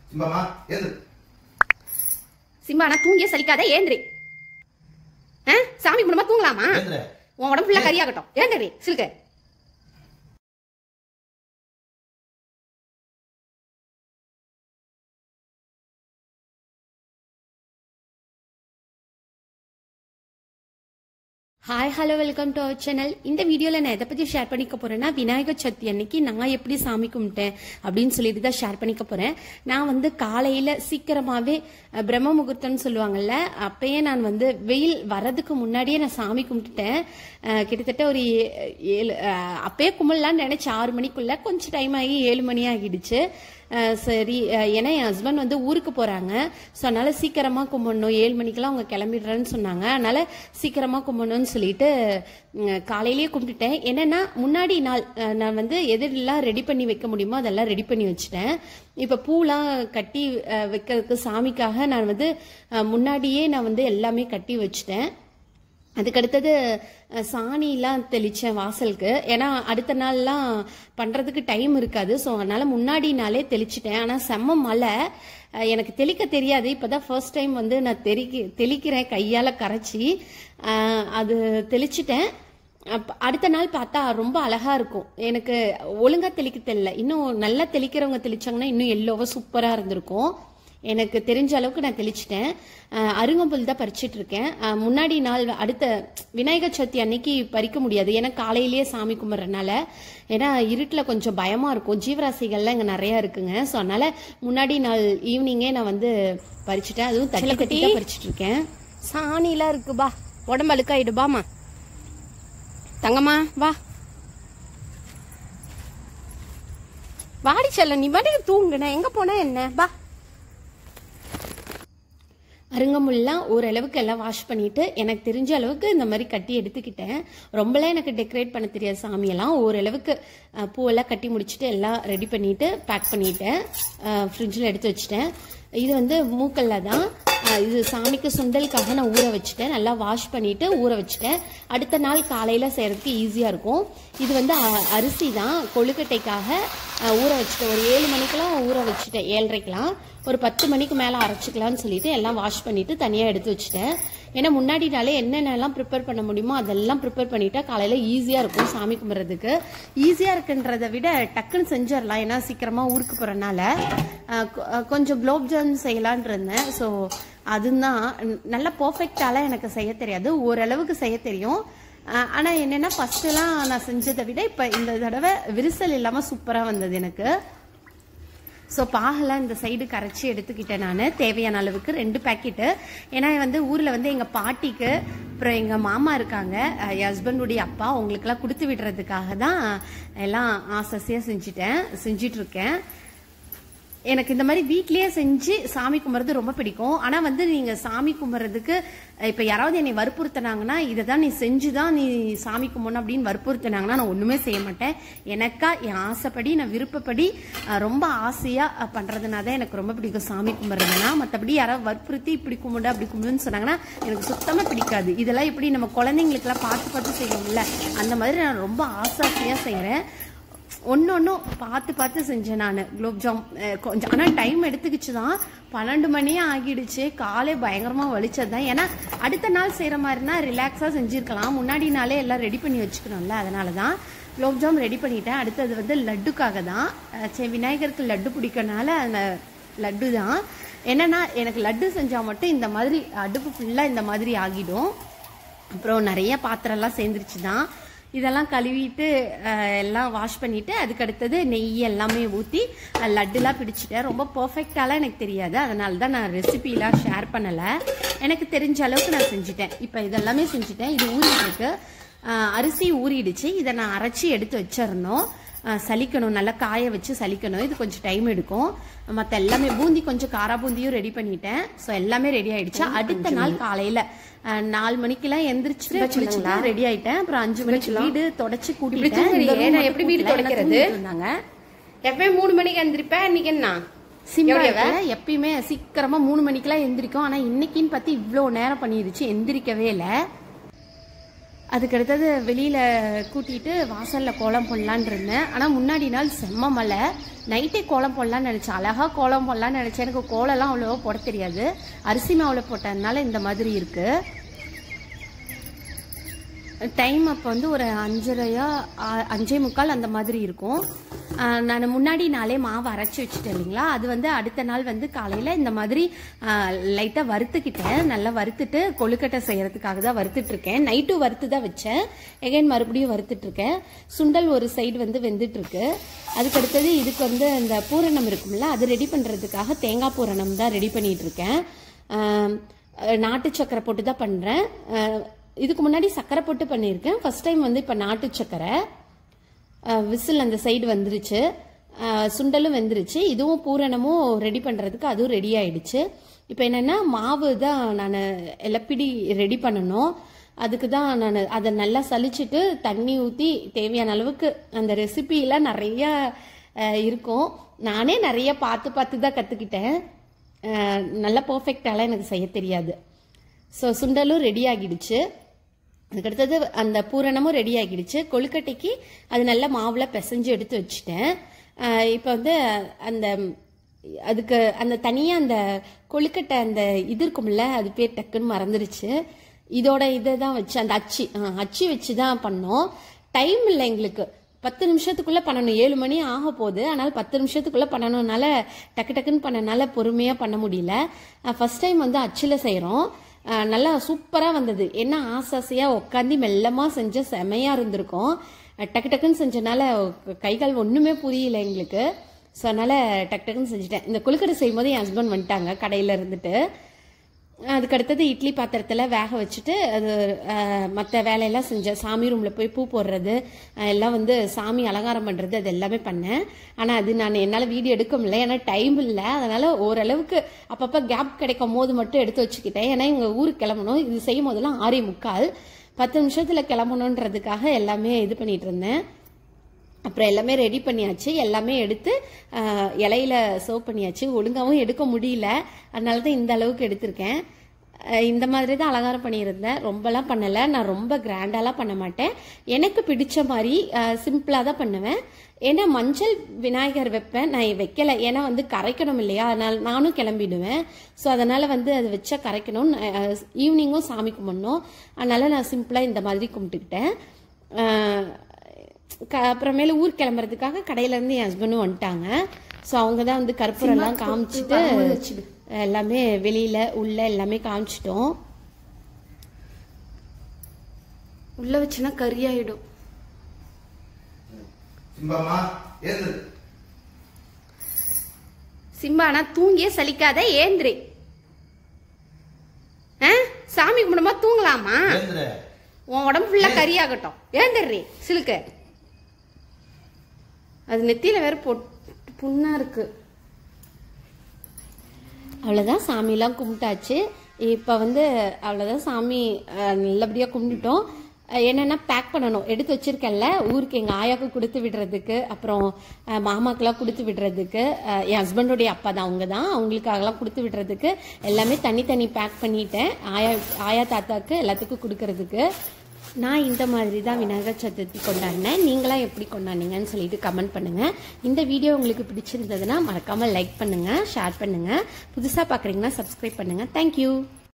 சிம்பம்மா ஏந்து சிம்பா நான் தூங்கிய சலிக்காத ஏந்திரி ஆ சாமி கும்பிடுமா தூங்கலாமா ஏந்துரு உன் உடம்பு ஃபுல்லா கரியாகட்டும் ஏந்திரி சிலுக்கு hi hello welcome to our channel இந்த வீடியோவில் நான் எதை பற்றி ஷேர் பண்ணிக்க போறேன்னா விநாயகர் சதுர்த்தி அன்னைக்கு நான் எப்படி சாமி கும்பிட்டேன் அப்படின்னு சொல்லிட்டு தான் ஷேர் பண்ணிக்க போறேன் நான் வந்து காலையில் சீக்கிரமாகவே அஹ், பிரம்ம முகூர்த்தம்னு சொல்லுவாங்கல்ல அப்பயே நான் வந்து வெயில் வர்றதுக்கு முன்னாடியே நான் சாமி கும்பிட்டுட்டேன் அஹ், கிட்டத்தட்ட ஒரு ஏ- ஏழு அஹ், அப்பயே கும்பிடலான்னு நினைச்சேன் ஆறு மணிக்குள்ள கொஞ்சம் டைம் ஆகி ஏழு மணி ஆகிடுச்சு அஹ், சரி அஹ், ஏன்னா என் ஹஸ்பண்ட் வந்து ஊருக்கு போறாங்க ஸோ அதனால சீக்கிரமா கும்பிடணும் ஏழு மணிக்கெல்லாம் அவங்க கிளம்பிடுறேன்னு சொன்னாங்க அதனால சீக்கிரமா கும்பிடணும்னு சொல்லிட்டு உம், காலையிலேயே கும்பிட்டுட்டேன் என்னன்னா முன்னாடி நாள் அஹ், நான் வந்து எதெல்லாம் ரெடி பண்ணி வைக்க முடியுமோ அதெல்லாம் ரெடி பண்ணி வச்சுட்டேன் இப்போ பூலாம் கட்டி அஹ், வைக்கிறதுக்கு சாமிக்காக நான் வந்து அஹ், முன்னாடியே நான் வந்து எல்லாமே கட்டி வச்சுட்டேன் அதுக்கடுத்தது அஹ், சாணிலாம் தெளித்தேன் வாசலுக்கு ஏன்னா அடுத்த நாள்லாம் பண்ணுறதுக்கு டைம் இருக்காது ஸோ அதனால் முன்னாடி நாளே தெளிச்சிட்டேன் ஆனால் செம்ம மழை அஹ், எனக்கு தெளிக்க தெரியாது இப்போ தான் ஃபர்ஸ்ட் டைம் வந்து நான் தெளிக்க தெளிக்கிறேன் கையால் கரைச்சி அஹ், அது தெளிச்சிட்டேன் அப்ப அடுத்த நாள் பார்த்தா ரொம்ப அழகா இருக்கும் எனக்கு ஒழுங்கா தெளிக்க தெரியல இன்னும் நல்லா தெளிக்கிறவங்க தெளிச்சாங்கன்னா இன்னும் எல்லோவா சூப்பரா இருந்திருக்கும் எனக்கு தெரிஞ்ச அளவுக்கு நான் தெளிச்சிட்டேன் அஹ் அருங்கம்புல் தான் பறிச்சிட்டு இருக்கேன் அஹ் முன்னாடி நாள் அடுத்த விநாயகர் சதுர்த்தி அன்னைக்கு பறிக்க முடியாது ஏன்னா காலையிலேயே சாமி கும்பிட்றதுனால ஏன்னா இருட்டில் கொஞ்சம் பயமா இருக்கும் ஜீவராசிகள்லாம் இங்கே நிறைய இருக்குங்க ஸோ அதனால முன்னாடி நாள் ஈவினிங்கே நான் வந்து பறிச்சிட்டேன் அதுவும் தட்டி கட்டி தான் பறிச்சிட்டு இருக்கேன் சாணிலாம் இருக்கு பா உடம்பு அழுக்காயிடுபாமா தங்கம்மா வா வாடி செல்ல நீ பாட்டுக்கு தூங்குன எங்க போனா என்ன வா அருங்கமுல்லாம் ஓரளவுக்கு எல்லாம் வாஷ் பண்ணிட்டு எனக்கு தெரிஞ்ச அளவுக்கு இந்த மாதிரி கட்டி எடுத்துக்கிட்டேன் ரொம்பலாம் எனக்கு டெக்கரேட் பண்ண தெரியாது சாமியெல்லாம் ஓரளவுக்கு அஹ், பூவெல்லாம் கட்டி முடிச்சுட்டு எல்லாம் ரெடி பண்ணிட்டு பேக் பண்ணிட்டேன் ஃப்ரிட்ஜில் எடுத்து வச்சுட்டேன் இது வந்து மூக்கல்ல தான் அஹ், இது சாமிக்கு சுண்டலுக்காக நான் ஊற வச்சுட்டேன் நல்லா வாஷ் பண்ணிட்டு ஊற வச்சுட்டேன் அடுத்த நாள் காலையில் செய்யறதுக்கு ஈஸியாக இருக்கும் இது வந்து அ- அரிசி தான் கொழுக்கட்டைக்காக அஹ், ஊற வச்சுட்டேன் ஒரு ஏழு மணிக்கெல்லாம் ஊற வச்சுட்டேன் ஏழரைக்கெல்லாம் ஒரு பத்து மணிக்கு மேலே அரைச்சிக்கலாம்னு சொல்லிட்டு எல்லாம் வாஷ் பண்ணிட்டு தனியாக எடுத்து வச்சுட்டேன் ஏன்னா முன்னாடி நாளே என்னென்னலாம் ப்ரிப்பேர் பண்ண முடியுமோ அதெல்லாம் ப்ரிப்பேர் பண்ணிட்டா காலையில் ஈஸியாக இருக்கும் சாமி கும்பிட்றதுக்கு ஈஸியாக இருக்குன்றதை விட டக்குன்னு செஞ்சிடலாம் ஏன்னா சீக்கிரமாக ஊருக்கு போகிறனால கொஞ்சம் குலோப் ஜாம் செய்யலான் இருந்தேன் ஸோ அதுதான் நல்லா பர்ஃபெக்டாலாம் எனக்கு செய்ய தெரியாது ஓரளவுக்கு செய்ய தெரியும் அஹ் ஆனா என்னன்னா ஃபர்ஸ்ட் எல்லாம் நான் செஞ்சதை விட இப்ப இந்த தடவை விரிசல் இல்லாம சூப்பரா வந்தது எனக்கு ஸோ பாகெல்லாம் இந்த சைடு கரைச்சி எடுத்துக்கிட்டேன் நான் தேவையான அளவுக்கு ரெண்டு பேக்கெட்டு ஏன்னா வந்து ஊரில் வந்து எங்கள் பாட்டிக்கு அப்புறம் எங்கள் மாமா இருக்காங்க அஹ் என் ஹஸ்பண்டுடைய அப்பா அவங்களுக்கெல்லாம் கொடுத்து விடுறதுக்காக தான் எல்லாம் ஆசாசியாக செஞ்சுட்டேன் செஞ்சிட்டு இருக்கேன் எனக்கு இந்த மாதிரி வீட்லயே செஞ்சு சாமி கும்பிட்றது ரொம்ப பிடிக்கும் ஆனா வந்து நீங்க சாமி கும்பிட்றதுக்கு இப்ப யாராவது என்னை வற்புறுத்தினாங்கன்னா இதை தான் நீ செஞ்சுதான் நீ சாமி கும்பிடணும் அப்படின்னு வற்புறுத்தினாங்கன்னா நான் ஒண்ணுமே செய்ய மாட்டேன் எனக்கா என் ஆசைப்படி நான் விருப்பப்படி அஹ், ரொம்ப ஆசையா அஹ், பண்றதுனா தான் எனக்கு ரொம்ப பிடிக்கும் சாமி கும்பிட்றதுனா மற்றபடி யாராவது வற்புறுத்தி இப்படி கும்பிடு அப்படி கும்பிடுன்னு சொன்னாங்கன்னா எனக்கு சுத்தமா பிடிக்காது இதெல்லாம் இப்படி நம்ம குழந்தைங்களுக்கெல்லாம் பார்த்து பார்த்து செய்வோம்ல அந்த மாதிரி நான் ரொம்ப ஆசாசியா செய்றேன் ஒன்று ஒன்றும் பார்த்து பார்த்து செஞ்சேன் நான் குலோப்ஜாம் கொஞ்சம் ஆனால் டைம் எடுத்துக்கிச்சு தான் பன்னெண்டு மணியே ஆகிடுச்சு காலே பயங்கரமாக வலிச்சது தான் ஏன்னா அடுத்த நாள் செய்கிற மாதிரினா ரிலாக்ஸாக செஞ்சுருக்கலாம் முன்னாடி நாளே எல்லாம் ரெடி பண்ணி வச்சுக்கணும்ல அதனால தான் குலோப்ஜாம் ரெடி பண்ணிட்டேன் அடுத்தது வந்து லட்டுக்காக தான் அஹ் சரி விநாயகருக்கு லட்டு பிடிக்கனால அந்த லட்டு தான் என்னன்னா எனக்கு லட்டு செஞ்சால் மட்டும் இந்த மாதிரி அடுப்பு ஃபுல்லாக இந்த மாதிரி ஆகிடும் அப்புறம் நிறைய பாத்திரம்லாம் சேர்ந்துருச்சு தான் இதெல்லாம் கழுவிட்டு அஹ், எல்லாம் வாஷ் பண்ணிட்டு அதுக்கு அடுத்தது நெய் எல்லாமே ஊற்றி லட்டுலாம் பிடிச்சிட்டேன் ரொம்ப பர்ஃபெக்டாலாம் எனக்கு தெரியாது அதனால தான் நான் ரெசிபிலாம் ஷேர் பண்ணலை எனக்கு தெரிஞ்ச அளவுக்கு நான் செஞ்சுட்டேன் இப்போ இதெல்லாமே செஞ்சுட்டேன் இது ஊறிட்டு இருக்கு அஹ், அரிசி ஊறிடுச்சு இதை நான் அரைச்சி எடுத்து வச்சிடணும் அஹ், சலிக்கணும் நல்லா காய வச்சு சலிக்கணும் இது கொஞ்சம் டைம் எடுக்கும் மற்ற எல்லாமே பூந்தி கொஞ்சம் காரா பூந்தியும் ரெடி பண்ணிட்டேன் ஸோ எல்லாமே ரெடி ஆயிடுச்சு அடுத்த நாள் காலையில அஹ், நாலு மணிக்கெல்லாம் எந்திரிச்சுட்டு குளிச்சுட்டு ரெடி ஆயிட்டேன் அப்புறம் அஞ்சு மணிக்கு வீடு தொடச்சு கூட்டிட்டேன் இந்த room நான் எப்படி வீடு மட்டும் கூட்டல, எல்லாம் துடைக்கிறது? தூங்கிட்டு இருந்தாங்க எப்பயும் மூணு மணிக்கு எந்திரிப்பேன் இன்னைக்கு என்ன சிம்பிளா எவ்வளவு? இருக்குல்ல? எப்பயுமே சீக்கிரமா மூணு மணிக்கெல்லாம் எந்திரிக்கும் ஆனா இன்னைக்குன்னு பார்த்து இவ்வளோ நேரம் பண்ணிருச்சு எந்திரிக்கவே இல்லை அதுக்கு அடுத்தது வெளியில் கூட்டிட்டு வாசலில் கோலம் போடலான்னு இருந்தேன் ஆனால் முன்னாடி நாள் செம்ம மழை நைட்டே கோலம் போடலான்னு நினச்சேன் அழகாக கோலம் போடலான்னு நினச்சேன் எனக்கு கோலம்லாம் அவ்வளோவா போட தெரியாது அரிசி மாவில் போட்டதுனால இந்த மாதிரி இருக்குது டைம் அப்போ வந்து ஒரு அஞ்சரையா ஆ- அஞ்சே முக்கால் அந்த மாதிரி இருக்கும் நான் முன்னாடி நாளே மாவு அரைச்சி வச்சுட்டேன் இல்லைங்களா அது வந்து அடுத்த நாள் வந்து காலையில் இந்த மாதிரி லைட்டாக வறுத்துக்கிட்டேன் நல்லா வறுத்துட்டு கொழுக்கட்டை செய்யறதுக்காக தான் வறுத்துட்டு இருக்கேன் நைட்டும் வறுத்து தான் வச்சேன் எகைன் மறுபடியும் வறுத்துட்டு இருக்கேன் சுண்டல் ஒரு சைடு வந்து வெந்துட்டு இருக்கு அதுக்கு அடுத்தது இதுக்கு வந்து இந்த பூரணம் இருக்கும்ல அது ரெடி பண்ணுறதுக்காக தேங்காய் பூரணம் தான் ரெடி பண்ணிட்டு இருக்கேன் ஆம், நாட்டு சக்கரை போட்டு தான் பண்ணுறேன் இதுக்கு முன்னாடி சக்கரை போட்டு பண்ணியிருக்கேன் ஃபர்ஸ்ட் டைம் வந்து இப்போ நாட்டு சக்கரை விசில் அந்த சைடு வந்துருச்சு அஹ், சுண்டலும் வெந்துருச்சு இதுவும் பூரணமும் ரெடி பண்ணுறதுக்கு அதுவும் ரெடி ஆயிடுச்சு இப்போ என்னென்னா மாவு தான் நான் எலப்பிடி ரெடி பண்ணணும் அதுக்கு தான் நான் அதை நல்லா சலிச்சிட்டு தண்ணி ஊற்றி தேவையான அளவுக்கு அந்த ரெசிபிலாம் நிறைய அஹ், இருக்கும் நானே நிறைய பார்த்து பார்த்து தான் கற்றுக்கிட்டேன் நல்லா பர்ஃபெக்டாலாம் எனக்கு செய்ய தெரியாது ஸோ சுண்டலும் ரெடி ஆகிடுச்சு அதுக்கடுத்தது அந்த பூரணமும் ரெடி ஆகிடுச்சு கொழுக்கட்டைக்கு அது நல்லா மாவுல பிசைஞ்சு எடுத்து வச்சுட்டேன் இப்போ வந்து அந்த அதுக்கு அந்த தனியாக அந்த கொழுக்கட்டை அந்த இது இருக்கும்ல அது பேர் டக்குன்னு மறந்துடுச்சு இதோட இதை தான் வச்சு அந்த அச்சு ஆ, அச்சு வச்சு தான் பண்ணோம் டைம் இல்லை எங்களுக்கு பத்து நிமிஷத்துக்குள்ள பண்ணணும் ஏழு மணி ஆக போகுது ஆனால் பத்து நிமிஷத்துக்குள்ள பண்ணணும்னால டக்கு டக்குன்னு பண்ணனால பொறுமையா பண்ண முடியல ஃபர்ஸ்ட் டைம் வந்து அச்சில் செய்கிறோம் நல்லா சூப்பராக வந்தது என்ன ஆசாசையாக உட்காந்து மெல்லமாக செஞ்ச செமையாக இருந்திருக்கும் அஹ் டக்கு டக்குன்னு செஞ்சனால கைகால் ஒன்றுமே புரியல எங்களுக்கு ஸோ அதனால் டக்கு டக்குன்னு செஞ்சுட்டேன் இந்த கொழுக்கட்டை செய்யும்போது என் ஹஸ்பண்ட் வந்துட்டாங்க கடையில் இருந்துட்டு அதுக்கு அடுத்தது இட்லி பாத்திரத்தில் வேக வச்சுட்டு அது மற்ற வேலையெல்லாம் செஞ்சேன் சாமி ரூமில் போய் பூ போடுறது அஹ், எல்லாம் வந்து சாமி அலங்காரம் பண்ணுறது அது எல்லாமே பண்ணேன் ஆனால் அது நான் என்னால் வீடியோ எடுக்க முடியல ஏன்னா டைம் இல்லை அதனால் ஓரளவுக்கு அப்பப்போ கேப் கிடைக்கும் போது மட்டும் எடுத்து வச்சுக்கிட்டேன் ஏன்னா இவங்க ஊருக்கு கிளம்பணும் இது செய்யும் போதெல்லாம் ஆறே முக்கால் பத்து நிமிஷத்தில் கிளம்பணுன்றதுக்காக எல்லாமே இது பண்ணிட்டு இருந்தேன் அப்புறம் எல்லாமே ரெடி பண்ணியாச்சு எல்லாமே எடுத்து ஆஹ், இலையில சர்வ் பண்ணியாச்சு ஒழுங்காவும் எடுக்க முடியல அதனால தான் இந்த அளவுக்கு எடுத்திருக்கேன் ஆஹ், இந்த மாதிரி தான் அலங்காரம் பண்ணியிருந்தேன் ரொம்பலாம் பண்ணலை நான் ரொம்ப கிராண்டாலாம் பண்ண மாட்டேன் எனக்கு பிடிச்ச மாதிரி சிம்பிளாக தான் பண்ணுவேன் ஏன்னா மஞ்சள் விநாயகர் வைப்பேன் நான் வைக்கல ஏன்னா வந்து கரைக்கணும் இல்லையா அதனால நானும் கிளம்பிடுவேன் ஸோ அதனால வந்து அது வச்சா கரைக்கணும் ஈவினிங்கும் சாமி கும்பிடணும் அதனால நான் சிம்பிளாக இந்த மாதிரி கும்பிட்டுக்கிட்டேன் ஆஹ், க- அப்புறமேல ஊர் கிளம்புறதுக்காக கடையில இருந்து என் ஹஸ்பண்டும் வந்துட்டாங்க ஸோ அவங்க தான் வந்து கற்பூரம் எல்லாம் காமிச்சிட்டு எல்லாமே வெளியில உள்ள எல்லாமே காமிச்சிட்டோம் உள்ள வச்சுனா கறி ஆயிடும் சிம்பம்மா ஏந்து சிம்பானா தூங்கியே சலிக்காத ஏந்திரி ஆ? சாமி கும்பிடுமா தூங்கலாமா ஏந்துரு உன் உடம்பு ஃபுல்லா கறியாகட்டும் ஏந்திரி சிலுக்கு அது நெத்தியில வேற பொட் புண்ணா இருக்கு அவ்வளோதான் சாமியெல்லாம் கும்பிட்டாச்சு இப்போ வந்து அவ்வளோதான் சாமி அஹ், நல்லபடியா கும்பிட்டுட்டோம் அஹ், என்னன்னா பேக் பண்ணணும் எடுத்து வச்சிருக்கேன்ல ஊருக்கு எங்க ஆயாக்கு கொடுத்து விடுறதுக்கு அப்புறம் அஹ், மாமாக்கெல்லாம் கொடுத்து விடுறதுக்கு அஹ், என் ஹஸ்பண்டோடைய அப்பா தான் அவங்க தான் அவங்களுக்காகலாம் கொடுத்து விடுறதுக்கு எல்லாமே தனித்தனி பேக் பண்ணிட்டேன் ஆயா ஆயா தாத்தாக்கு எல்லாத்துக்கும் கொடுக்கறதுக்கு நான் இந்த மாதிரி தான் விநாயகர் சதுர்த்தி கொண்டாடினேன் நீங்களாம் எப்படி கொண்டாடினீங்கன்னு சொல்லிட்டு கமெண்ட் பண்ணுங்க இந்த வீடியோ உங்களுக்கு பிடிச்சிருந்ததுன்னா மறக்காம லைக் பண்ணுங்க ஷேர் பண்ணுங்க புதுசா பாக்குறீங்கன்னா சப்ஸ்கிரைப் பண்ணுங்க தேங்க்யூ